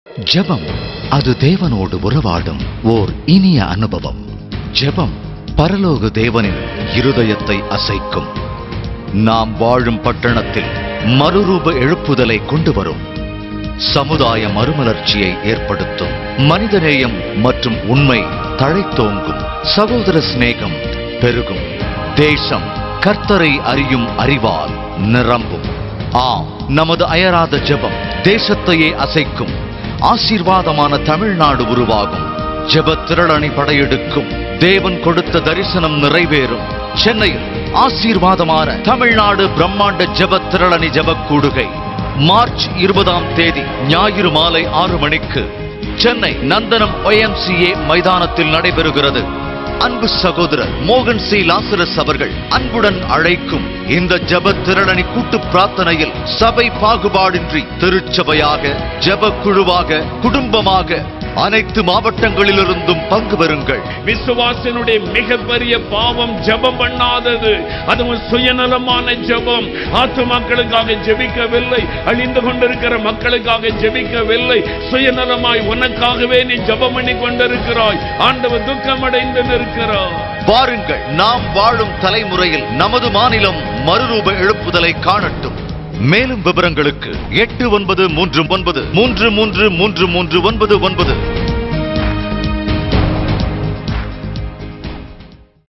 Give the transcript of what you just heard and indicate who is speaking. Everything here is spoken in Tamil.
Speaker 1: ஜெபம் அது தேவனோடு உறவாடும் ஓர் இனிய அனுபவம் ஜெபம் பரலோக தேவனின் இருதயத்தை அசைக்கும் நாம் வாழும் பட்டணத்தில் மறுரூப எழுப்புதலை கொண்டு வரும் சமுதாய மறுமலர்ச்சியை ஏற்படுத்தும் மனிதநேயம் மற்றும் உண்மை தழைத்தோங்கும் சகோதர சிநேகம் பெருகும் தேசம் கர்த்தரை அறியும் அறிவால் நிரம்பும் ஆம் நமது அயராத ஜெபம் தேசத்தையே அசைக்கும் ஆசீர்வாதமான தமிழ்நாடு உருவாகும் ஜெப திரளணி படையெடுக்கும் தேவன் கொடுத்த தரிசனம் நிறைவேறும் சென்னையில் ஆசீர்வாதமான தமிழ்நாடு பிரம்மாண்ட ஜெப திரளணி ஜெப கூடுகை மார்ச் இருபதாம் தேதி ஞாயிறு மாலை ஆறு மணிக்கு சென்னை நந்தனம் ஒய்எம்சிஏ மைதானத்தில் நடைபெறுகிறது அன்பு சகோதரர் மோகன் சி லாசரஸ் அவர்கள் அன்புடன் அழைக்கும் இந்த ஜெப திரளணி கூட்டு பிரார்த்தனையில் சபை பாகுபாடின்றி திருச்சபையாக ஜெப குழுவாக குடும்பமாக அனைத்து மாவட்டங்களிலிருந்தும் பங்கு பெறுங்கள்
Speaker 2: விசுவாசனுடைய மிகப்பெரிய பாவம் ஜெபம் பண்ணாதது அதுவும் சுயநலமான ஜெபம் ஆத்துமாக்களுக்காக ஜெபிக்கவில்லை அழிந்து கொண்டிருக்கிற மக்களுக்காக ஜெபிக்கவில்லை சுயநலமாய் உனக்காகவே நீ ஜெபம் பண்ணி கொண்டிருக்கிறாய் ஆண்டவர் துக்கமடைந்து நிற்கிறார்
Speaker 1: வாருங்கள் நாம் வாழும் தலைமுறையில் நமது மாநிலம் மறுரூப எழுப்புதலை காணட்டும் மேலும் விவரங்களுக்கு எட்டு ஒன்பது மூன்று ஒன்பது மூன்று மூன்று மூன்று மூன்று ஒன்பது ஒன்பது